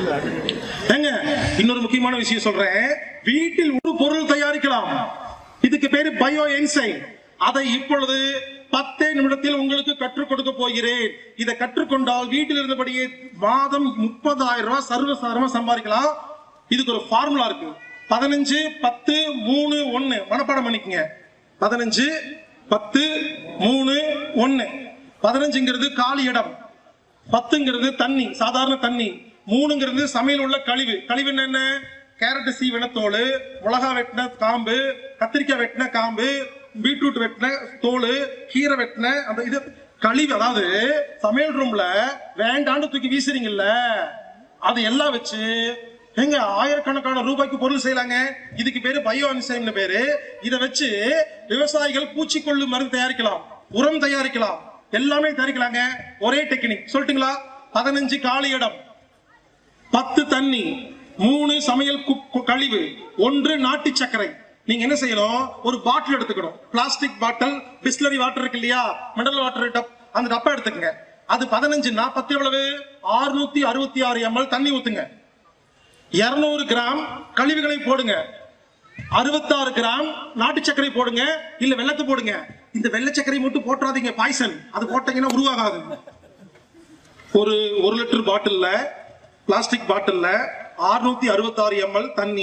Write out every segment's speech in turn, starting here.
ஏங்க இன்னொரு முக்கியமான விஷயம் சொல்றேன் வீட்டில் ஒரு பொருள் தயாரிக்கலாம் இதுக்கு பேரு பயோ என்சைம் அதை இப்பொழுது பத்தே நிமிடத்தில் உங்களுக்கு கற்றுக் கொடுக்க போகிறேன் இதை கற்றுக்கொண்டால் வீட்டில் இருந்தபடியே மாதம் முப்பதாயிரம் ரூபாய் சர்வசாதாரணமா சம்பாதிக்கலாம் இதுக்கு ஒரு ஃபார்முலா இருக்கு பதினஞ்சு பத்து மூணு ஒன்னு மனப்பாடம் பண்ணிக்கங்க பதினஞ்சு பத்து மூணு ஒன்னு பதினஞ்சுங்கிறது காலி இடம் பத்துங்கிறது தண்ணி சாதாரண தண்ணி மூணுங்கிறது சமையல் உள்ள கழிவு கழிவு என்ன கேரட் சீவன தோல் மிளகா வெட்டின காம்பு கத்திரிக்காய் வெட்டின காம்பு பீட்ரூட் வெட்டின தோல் கீரை வெட்டின அந்த இது கழிவு அதாவது சமையல் ரூம்ல வேண்டான்னு தூக்கி வீசுறீங்கல்ல அது எல்லாம் வச்சு எங்க ஆயிரக்கணக்கான ரூபாய்க்கு பொருள் செய்யலாங்க இதுக்கு பேரு பயோ அன்சைம்னு பேரு இத வச்சு விவசாயிகள் பூச்சிக்கொல்லு மருந்து தயாரிக்கலாம் உரம் தயாரிக்கலாம் எல்லாமே தயாரிக்கலாங்க ஒரே டெக்னிக் சொல்லட்டுங்களா பதினஞ்சு காலி இடம் பத்து தண்ணி மூணு சமையல் கு- கு- கழிவு ஒன்று நாட்டு சர்க்கரை நீங்க என்ன செய்யணும் ஒரு பாட்டில் எடுத்துக்கணும் பிளாஸ்டிக் பாட்டில் பிஸ்லரி வாட்டர் இருக்கு இல்லையா மினரல் வாட்டர் டப் அந்த டப்பா எடுத்துக்கங்க அது பதினஞ்சு நாற்பத்தி எவ்வளவு ஆறுநூத்தி அறுபத்தி ஆறு எம்எல் தண்ணி ஊத்துங்க இருநூறு கிராம் கழிவுகளை போடுங்க அறுபத்தாறு கிராம் நாட்டு சர்க்கரை போடுங்க இல்ல வெள்ளத்தை போடுங்க இந்த வெள்ளை சர்க்கரை மட்டும் போட்டுறாதீங்க பாய்சன் அது போட்டீங்கன்னா உருவாகாது ஒரு ஒரு லிட்டர் பாட்டில்ல பிளாஸ்டிக் பாட்டில்ல 666 அறுபத்தாறு எம்எல் தண்ணி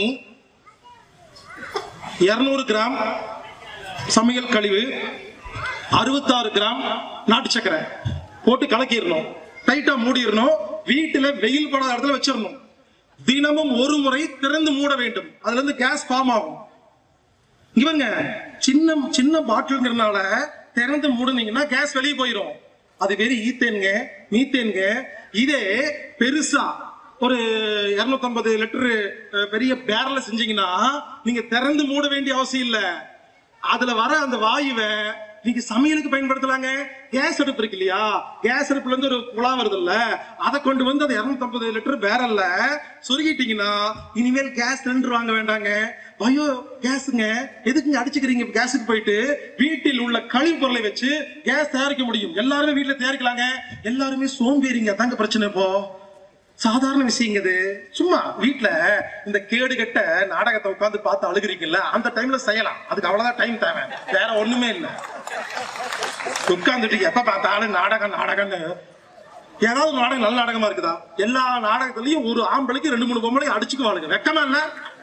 200 கிராம் சமையல் கழிவு அறுபத்தாறு கிராம் நாட்டு சர்க்கரை போட்டு கலக்கிடணும் டைட்டா மூடிடணும் வீட்டுல வெயில் படாத இடத்துல வச்சிடணும் தினமும் ஒரு முறை திறந்து மூட வேண்டும் அதுல இருந்து கேஸ் ஃபார்ம் ஆகும் இவங்க சின்ன சின்ன பாட்டில்ங்கிறதுனால திறந்து மூடுனீங்கன்னா கேஸ் வெளியே போயிடும் அது பேரு ஈத்தேனுங்க மீத்தேனுங்க இதே பெருசா ஒரு 250 லிட்டர் பெரிய பேரல செஞ்சீங்கன்னா நீங்க திறந்து மூட வேண்டிய அவசியம் இல்ல அதுல வர அந்த வாயுவை நீங்க சமையலுக்கு பயன்படுத்தலாங்க கேஸ் அடுப்பு இருக்கு இல்லையா கேஸ் அடுப்புல இருந்து ஒரு குழா வருது இல்ல அதை கொண்டு வந்து அந்த 250 லிட்டர் பேரல்ல சொருகிட்டீங்கன்னா இனிமேல் கேஸ் சிலிண்டர் வாங்க வேண்டாங்க பயோ கேஸுங்க எதுக்குங்க அடிச்சுக்கிறீங்க கேஸுக்கு போயிட்டு வீட்டில் உள்ள கழிவு பொருளை வச்சு கேஸ் தயாரிக்க முடியும் எல்லாருமே வீட்டுல தயாரிக்கலாங்க எல்லாருமே சோம்பேறிங்க தாங்க பிரச்சனை இப்போ சாதாரண விஷயங்க இது சும்மா வீட்ல இந்த கேடு கெட்ட நாடகத்தை உட்கார்ந்து பார்த்து அழுகுறீங்கல்ல அந்த டைம்ல செய்யலாம் அதுக்கு அவ்வளவுதான் டைம் தேவை வேற ஒண்ணுமே இல்ல உட்கார்ந்துட்டு எப்ப பார்த்தாலும் நாடகம் நாடகம்னு ஏதாவது ஒரு நாடகம் நல்ல நாடகமா இருக்குதா எல்லா நாடகத்துலயும் ஒரு ஆம்பளைக்கு ரெண்டு மூணு பொம்பளை அடிச்சுக்குவாளுங்க வெக்கமா இல்ல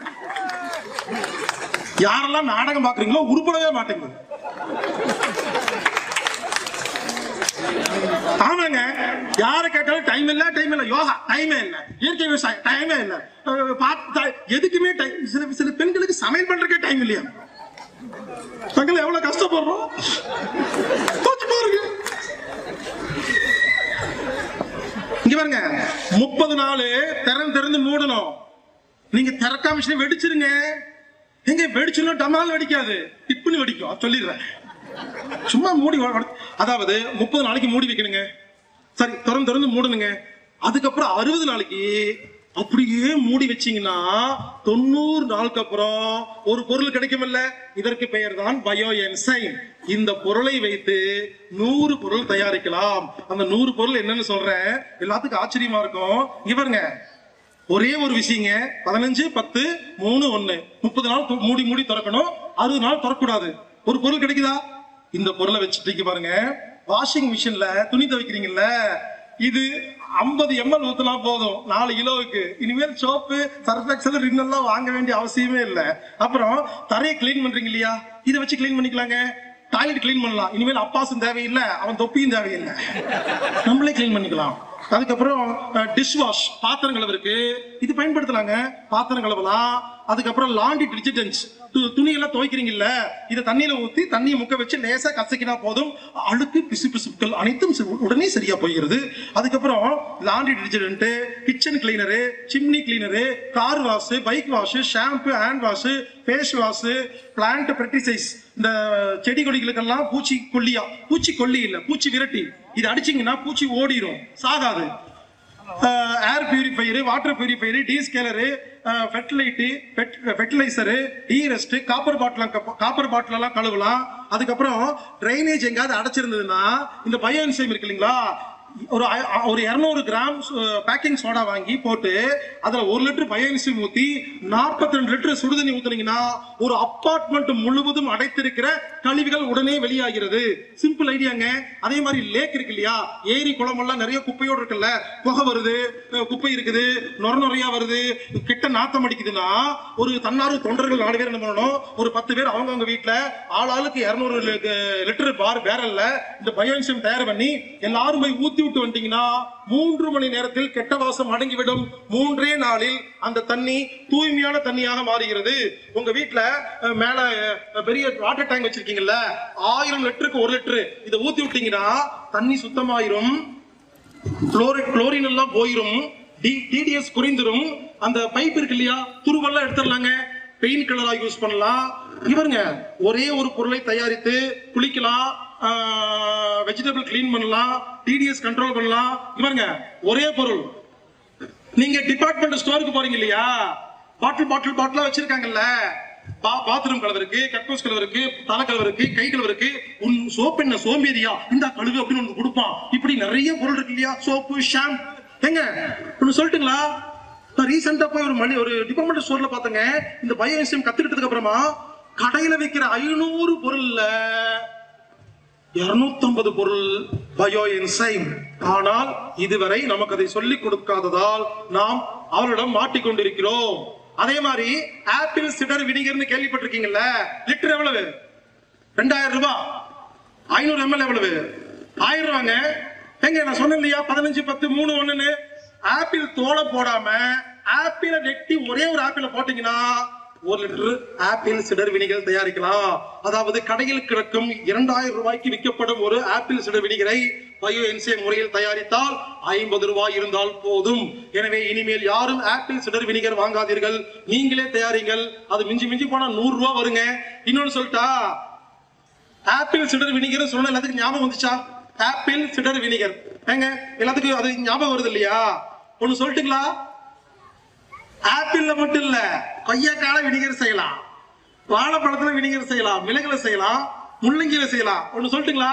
யாரெல்லாம் நாடகம் பாக்குறீங்களோ உருப்படவே மாட்டேங்குது ஆமாங்க யாரை கேட்டாலும் டைம் இல்ல டைம் இல்ல யோகா டைமே இல்ல இயற்கை விவசாயம் டைமே இல்ல அஹ் பாத்து எதுக்குமே டைம் சில சில பெண்களுக்கு சமையல் பண்றதுக்கே டைம் இல்லையா தங்களை எவ்வளவு கஷ்டப்படுறோம் தோச்சு பாருங்க இங்க பாருங்க முப்பது நாள் திறந்து திறந்து மூடணும் நீங்க திறக்காம வச்சுட்டு வெடிச்சிருங்க எங்க வெடிச்சுன்னா டமால் வெடிக்காது டிப்புன்னு வெடிக்கும் அது சொல்லிடுறேன் சும்மா மூடி வ- வ- அதாவது முப்பது நாளைக்கு மூடி வைக்கணுங்க சரி திறந்து திறந்து மூடணுங்க அதுக்கப்புறம் அறுபது நாளைக்கு அப்படியே மூடி வச்சீங்கன்னா தொண்ணூறு நாளுக்கு அப்புறம் ஒரு பொருள் கிடைக்குமில்ல இதற்கு பெயர் தான் பயோ என்சைம் இந்த பொருளை வைத்து நூறு பொருள் தயாரிக்கலாம் அந்த நூறு பொருள் என்னன்னு சொல்றேன் எல்லாத்துக்கும் ஆச்சரியமா இருக்கும் இங்க பாருங்க ஒரே ஒரு விஷயங்க பதினஞ்சு பத்து மூணு ஒண்ணு முப்பது நாள் து- மூடி மூடி திறக்கணும் அறுபது நாள் திறக்கக்கூடாது ஒரு பொருள் கிடைக்குதா இந்த பொருளை வச்சுட்டு பாருங்க வாஷிங் மிஷின்ல துணி துவைக்கிறீங்கல்ல இது 50 எம்எல் ஊத்தினா போதும் நாலு கிலோவுக்கு இனிமேல் சோப்பு சர்ஃபெக்சல் ரின்னெல்லாம் வாங்க வேண்டிய அவசியமே இல்ல அப்புறம் தரையை க்ளீன் பண்றீங்க இல்லையா இதை வச்சு க்ளீன் பண்ணிக்கலாங்க டாய்லெட் க்ளீன் பண்ணலாம் இனிமேல் அப்பாசும் தேவையில்லை அவன் தொப்பியும் தேவையில்லை நம்மளே க்ளீன் பண்ணிக்கலாம் அதுக்கப்புறம் டிஷ் வாஷ் பாத்திரம் கழுவுறதுக்கு இது பயன்படுத்தலாங்க பாத்திரம் கழுவலாம் அதுக்கப்புறம் லாண்டி டிட்டர்ஜென்ட்ஸ் துணி எல்லாம் துவைக்கிறீங்கல்ல இதை தண்ணியில ஊத்தி தண்ணியை முக்க வச்சு லேசா கசக்கினா போதும் அழுக்கு பிசு பிசுக்கள் அனைத்தும் சி- உடனே சரியா போகிறது அதுக்கப்புறம் laundry detergent kitchen cleaner chimney cleaner car wash bike wash shampoo hand wash face wash plant fertilise இந்த செடி கொடிகளுக்கெல்லாம் பூச்சி கொல்லியா பூச்சி கொல்லி இல்ல பூச்சி விரட்டி இது அடிச்சீங்கன்னா பூச்சி ஓடிரும் சாகாது air purifier water purifier descaler fertiliser fertiliser derust copper bottle copper bottle எல்லாம் கழுவலாம் அதுக்கப்புறம் ட்ரைனேஜ் எங்கேயாவது அடைச்சிருந்ததுன்னா இந்த பயோ என்சைம் இருக்கு இல்லைங்களா ஒரு ஐ- ஒரு இருநூறு கிராம் பேக்கிங் சோடா வாங்கி போட்டு அதுல ஒரு லிட்டர் பயன்சி ஊத்தி 42 ரெண்டு லிட்டர் சுடுதண்ணி ஊத்துனீங்கன்னா ஒரு அப்பார்ட்மெண்ட் முழுவதும் அடைத்திருக்கிற கழிவுகள் உடனே வெளியாகிறது சிம்பிள் ஐடியாங்க அதே மாதிரி லேக் இருக்கு இல்லையா ஏரி குளம் எல்லாம் நிறைய குப்பையோடு இருக்குல்ல புகை வருது அஹ் குப்பை இருக்குது நொர நொறையா வருது கிட்ட நாத்தம் அடிக்குதுன்னா ஒரு தன்னார்வ தொண்டர்கள் நாலு பேர் என்ன பண்ணணும் ஒரு பத்து பேர் அவங்கவங்க வீட்டுல ஆளாளுக்கு இருநூறு லிட்டர் பார் பேரல்ல இந்த பயோன்சியம் தயார் பண்ணி எல்லாரும் போய் ஊத்தி விட்டு வந்துட்டீங்கன்னா மூன்று மணி நேரத்தில் கெட்ட வாசம் அடங்கிவிடும் மூன்றே நாளில் அந்த தண்ணி தூய்மையான தண்ணியாக மாறுகிறது உங்க வீட்டுல அஹ், மேல அஹ், பெரிய வாட்டர் டேங்க் வச்சிருக்கீங்கல்ல ஆயிரம் லிட்டருக்கு ஒரு லிட்டர் இதை ஊத்தி விட்டீங்கன்னா தண்ணி சுத்தமாயிரும் குளோரின் குளோரின் எல்லாம் போயிரும் டிடிஎஸ் குறைந்துரும் அந்த பைப் இருக்கு இல்லையா துருவெல்லாம் எடுத்துடலாங்க பெயிண்ட் கலரா யூஸ் பண்ணலாம் இவருங்க ஒரே ஒரு பொருளை தயாரித்து குளிக்கலாம் வெஜிடபிள் க்ளீன் பண்ணலாம் டிடிஎஸ் கண்ட்ரோல் பண்ணலாம் இவருங்க ஒரே பொருள் நீங்க டிபார்ட்மெண்ட் ஸ்டோருக்கு போறீங்க இல்லையா பாட்டில் பாட்டில் பாட்டிலா வச்சிருக்காங்கல்ல பாத்ரூம் கலர் இருக்கு கக்கூஸ் கலர் இருக்கு தலை கலர் இருக்கு கை கலர் இருக்கு உன் சோப்பு என்ன சோம்பேறியா இந்த கழுவு அப்படின்னு ஒன்று கொடுப்பான் இப்படி நிறைய பொருள் இருக்கு இல்லையா சோப்பு ஷாம்பு எங்க ஒன்னு சொல்லட்டுங்களா நான் ரீசெண்டா போய் ஒரு மணி ஒரு டிபார்ட்மெண்ட் ஸ்டோர்ல பார்த்தேங்க இந்த பயோ கத்துக்கிட்டதுக்கு அப்புறமா கடையில வைக்கிற ஐநூறு பொருள்ல 250 பொருள் பயோ என்சைம் ஆனால் இதுவரை நமக்கு அதை சொல்லிக் கொடுக்காததால் நாம் அவரிடம் மாட்டிக்கொண்டிருக்கிறோம் அதே மாதிரி ஆப்பிள் சிடர் வினிகர்னு கேள்விப்பட்டிருக்கீங்கல்ல லிட்டர் எவ்வளவு ரெண்டாயிரம் ரூபாய் ஐநூறு எம்எல் எவ்வளவு ஆயிரம் ரூபாங்க எங்க நான் சொன்னேன் இல்லையா பதினஞ்சு பத்து மூணு ஒண்ணுன்னு ஆப்பிள் தோலை போடாம ஆப்பிளை வெட்டி ஒரே ஒரு ஆப்பிள போட்டீங்கன்னா ஒரு லிட்டர் ஆப்பிள் சிடர் வினிகர் தயாரிக்கலாம் அதாவது கடையில் கிடக்கும் இரண்டாயிரம் ரூபாய்க்கு விற்கப்படும் ஒரு ஆப்பிள் சிடர் வினிகரை பயோ என்சே முறையில் தயாரித்தால் ஐம்பது ரூபாய் இருந்தால் போதும் எனவே இனிமேல் யாரும் ஆப்பிள் சிடர் வினிகர் வாங்காதீர்கள் நீங்களே தயாரிங்கள் அது மிஞ்சி மிஞ்சி போனா நூறு ரூபாய் வருங்க இன்னொன்னு சொல்லிட்டா ஆப்பிள் சிடர் வினிகர் சொன்ன எல்லாத்துக்கும் ஞாபகம் வந்துச்சா ஆப்பிள் சிடர் வினிகர் ஏங்க எல்லாத்துக்கும் அது ஞாபகம் வருது இல்லையா ஒண்ணு சொல்லட்டுங்களா ஆப்பிள்ல மட்டும் இல்ல கொய்யாக்கால வினிகர் செய்யலாம் வாழைப்பழத்துல வினிகர் செய்யலாம் மிளகுல செய்யலாம் முள்ளங்கில செய்யலாம் ஒண்ணு சொல்லட்டுங்களா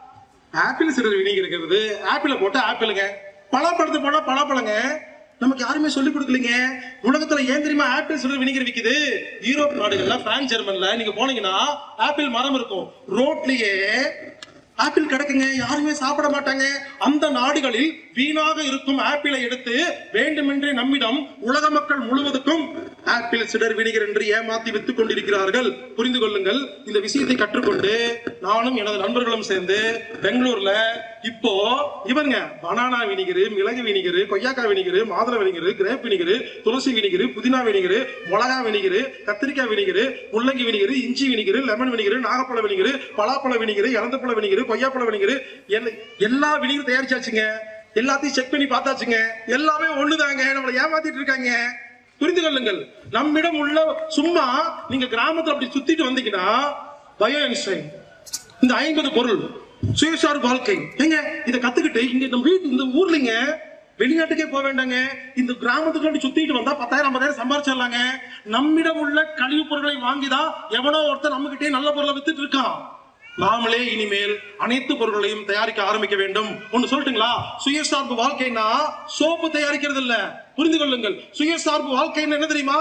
ஆப்பிள் சிடர் வினிகர் இருக்கிறது ஆப்பிள போட்டு ஆப்பிளுங்க பலாப்பழத்தை போனா பலாப்பழங்க நமக்கு யாருமே சொல்லி கொடுக்கலீங்க உலகத்துல ஏன் தெரியுமா ஆப்பிள் சிடர் வினிகர் விக்குது யூரோப் நாடுகள்ல பிரான்ஸ் ஜெர்மன்ல நீங்க போனீங்கன்னா ஆப்பிள் மரம் இருக்கும் ரோட்லயே ஆப்பிள் கிடக்குங்க யாருமே சாப்பிட மாட்டாங்க அந்த நாடுகளில் வீணாக இருக்கும் ஆப்பிளை எடுத்து வேண்டுமென்றே நம்மிடம் உலக மக்கள் முழுவதுக்கும் ஆப்பிள் சிடர் வினிகர் என்று ஏமாத்தி வித்துக் கொண்டிருக்கிறார்கள் புரிந்து கொள்ளுங்கள் இந்த விஷயத்தை கற்றுக்கொண்டு நானும் எனது நண்பர்களும் சேர்ந்து பெங்களூர்ல இப்போ இவருங்க பனானா வினிகர் மிளகு வினிகர் கொய்யாக்காய் வினிகர் மாதுளை வினிகர் கிரேப் வினிகர் துளசி வினிகர் புதினா வினிகர் மிளகா வினிகர் கத்திரிக்காய் வினிகர் முள்ளங்கி வினிகர் இஞ்சி வினிகர் லெமன் வினிகர் நாகப்பழ வினிகர் பலாப்பழ வினிகர் இளந்தப்பழ வினிகர் கொய்யாப்பழ வினிகர் எல்லா- எல்லா வினிகர் தயாரிச்சாச்சுங்க எல்லாத்தையும் செக் பண்ணி பார்த்தாச்சுங்க எல்லாமே ஒண்ணுதாங்க நம்மளை ஏமாத்திட்டு இருக்காங்க புரிந்து கொள்ளுங்கள் நம்மிடம் உள்ள சும்மா நீங்க கிராமத்துல அப்படி சுத்திட்டு வந்தீங்கன்னா பயோ என்சைம் இந்த ஐம்பது பொருள் சுயசார்பு வாழ்க்கை ஏங்க இதை கத்துக்கிட்டு இங்க நம்ம வீட்டு இந்த ஊர்லங்க வெளிநாட்டுக்கே போக வேண்டாங்க இந்த கிராமத்துக்கு அப்படி சுத்திட்டு வந்தா பத்தாயிரம் ஐம்பதாயிரம் சம்பாரிச்சிடலாங்க நம்மிடம் உள்ள கழிவுப் பொருட்களை வாங்கிதான் எவனோ ஒருத்தர் நம்ம கிட்டே நல்ல பொருளை வித்துட்டு இருக்கான் நாமளே இனிமேல் அனைத்து பொருட்களையும் தயாரிக்க ஆரம்பிக்க வேண்டும் ஒன்னு சொல்லட்டுங்களா சுயசார்பு வாழ்க்கைனா சோப்பு தயாரிக்கிறது இல்ல புரிந்து கொள்ளுங்கள் சுயசார்பு வாழ்க்கைன்னு என்ன தெரியுமா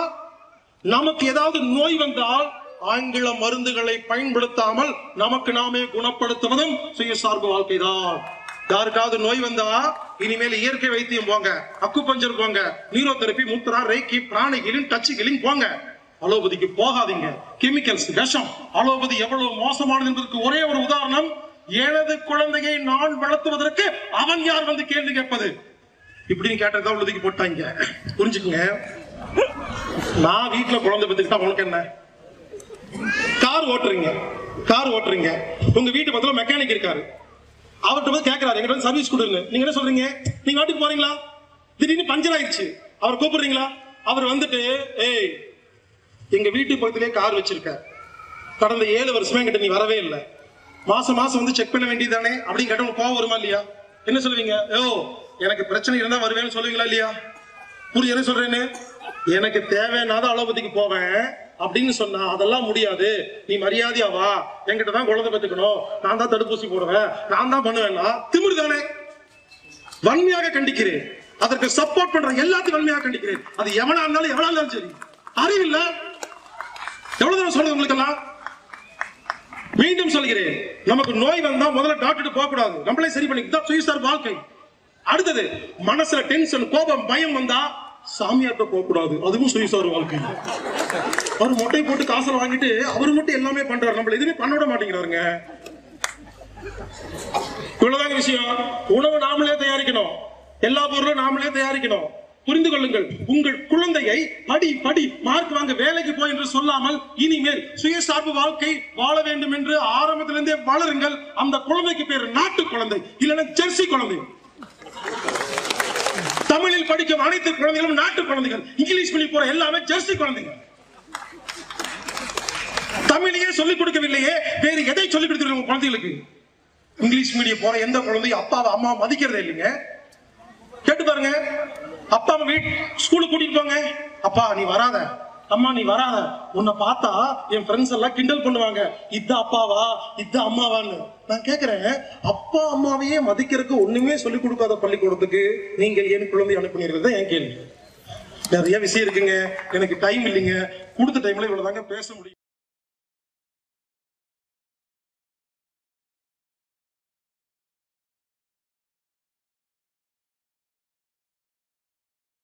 நமக்கு ஏதாவது நோய் வந்தால் ஆங்கில மருந்துகளை பயன்படுத்தாமல் நமக்கு நாமே குணப்படுத்துவதும் சுயசார்பு வாழ்க்கைதான் யாருக்காவது நோய் வந்தா இனிமேல் இயற்கை வைத்தியம் போங்க அக்குபஞ்சர் போங்க நீரோதெரப்பி முத்ரா ரேக்கி பிராணி ஹீலிங் டச் ஹீலிங் போங்க அலோபதிக்கு போகாதீங்க கெமிக்கல்ஸ் விஷம் அலோபதி எவ்வளவு மோசமானது என்பதற்கு ஒரே ஒரு உதாரணம் எனது குழந்தையை நான் வளர்த்துவதற்கு அவன் யார் வந்து கேள்வி கேட்பது இப்படின்னு கேட்டதான் உள்ளதுக்கு போட்டாங்க புரிஞ்சுக்குங்க நான் வீட்டுல குழந்தை பத்துக்கிட்டா உனக்கு என்ன கார் ஓட்டுறீங்க கார் ஓட்டுறீங்க உங்க வீட்டு பக்கத்துல மெக்கானிக் இருக்காரு அவர்கிட்ட போய் கேட்கறாரு எங்கிட்ட வந்து சர்வீஸ் கொடுங்க நீங்க என்ன சொல்றீங்க நீங்க வாட்டுக்கு போறீங்களா திடீர்னு பஞ்சர் ஆயிடுச்சு அவர் கூப்பிடுறீங்களா அவர் வந்துட்டு ஏய் எங்க வீட்டு பக்கத்திலே கார் வச்சிருக்க கடந்த ஏழு வருஷமா என்கிட்ட நீ வரவே இல்லை மாசம் மாசம் வந்து செக் பண்ண வேண்டியதானே அப்படின்னு கேட்ட உங்களுக்கு கோவம் வருமா இல்லையா என்ன சொல்லுவீங்க ஓ எனக்கு பிரச்சனை இருந்தா வருவேன்னு சொல்லுவீங்களா இல்லையா புரியுது என்ன சொல்றேன்னு எனக்கு தேவையானாத அலோபதிக்கு போவேன் அப்படின்னு சொன்னா அதெல்லாம் முடியாது நீ மரியாதையா வா என்கிட்ட தான் குழந்தை பெற்றுக்கணும் நான் தான் தடுப்பூசி போடுவேன் நான் தான் பண்ணுவேன்னா திமிரு தானே வன்மையாக கண்டிக்கிறேன் அதற்கு சப்போர்ட் பண்ற எல்லாத்தையும் வன்மையாக கண்டிக்கிறேன் அது எவனா இருந்தாலும் எவனா இருந்தாலும் சரி அறிவில்ல எவ்வளவு தூரம் சொல்றது உங்களுக்கு எல்லாம் மீண்டும் சொல்கிறேன் நமக்கு நோய் வந்தா முதல்ல டாக்டர் போக கூடாது நம்மளே சரி பண்ணி இதான் சுயசார் வாழ்க்கை அடுத்தது மனசுல டென்ஷன் கோபம் பயம் வந்தா சாமியார்ட்ட போக கூடாது அதுவும் சுயசார் வாழ்க்கை அவர் மொட்டை போட்டு காசை வாங்கிட்டு அவர் மட்டும் எல்லாமே பண்றாரு நம்மள எதுவுமே பண்ண விட மாட்டேங்கிறாருங்க இவ்வளவுதாங்க விஷயம் உணவு நாமளே தயாரிக்கணும் எல்லா பொருளும் நாமளே தயாரிக்கணும் புரிந்து கொள்ளுங்கள் உங்கள் குழந்தையை படி படி மார்க் வாங்க வேலைக்கு போய் என்று சொல்லாமல் இனிமேல் சுயசார்பு வாழ்க்கை வாழ வேண்டும் என்று ஆரம்பத்திலிருந்தே வளருங்கள் அந்த குழந்தைக்கு பேர் நாட்டு குழந்தை இல்லைன்னா ஜெர்சி குழந்தை தமிழில் படிக்கும் அனைத்து குழந்தைகளும் நாட்டு குழந்தைகள் இங்கிலீஷ் மீடியம் போற எல்லாமே ஜெர்சி குழந்தைகள் தமிழையே சொல்லிக் கொடுக்கவில்லையே வேறு எதை சொல்லிக் கொடுத்துருங்க உங்க குழந்தைகளுக்கு இங்கிலீஷ் மீடியம் போற எந்த குழந்தையும் அப்பாவை அம்மா மதிக்கிறதே இல்லைங்க கேட்டு பாருங்க அப்பா அம்மா வீட் ஸ்கூலுக்கு கூட்டிட்டு போங்க அப்பா நீ வராத அம்மா நீ வராத உன்னை பார்த்தா என் ஃப்ரெண்ட்ஸ் எல்லாம் கிண்டல் பண்ணுவாங்க இத அப்பாவா இத அம்மாவான்னு நான் கேக்குறேன் அப்பா அம்மாவையே மதிக்கிறதுக்கு ஒண்ணுமே சொல்லிக் கொடுக்காத பள்ளிக்கூடத்துக்கு நீங்கள் ஏன் குழந்தை அனுப்புனீர்கள் தான் என் கேள்வி நிறைய விஷயம் இருக்குங்க எனக்கு டைம் இல்லைங்க கொடுத்த டைம்ல இவ்வளவுதாங்க பேச முடியும்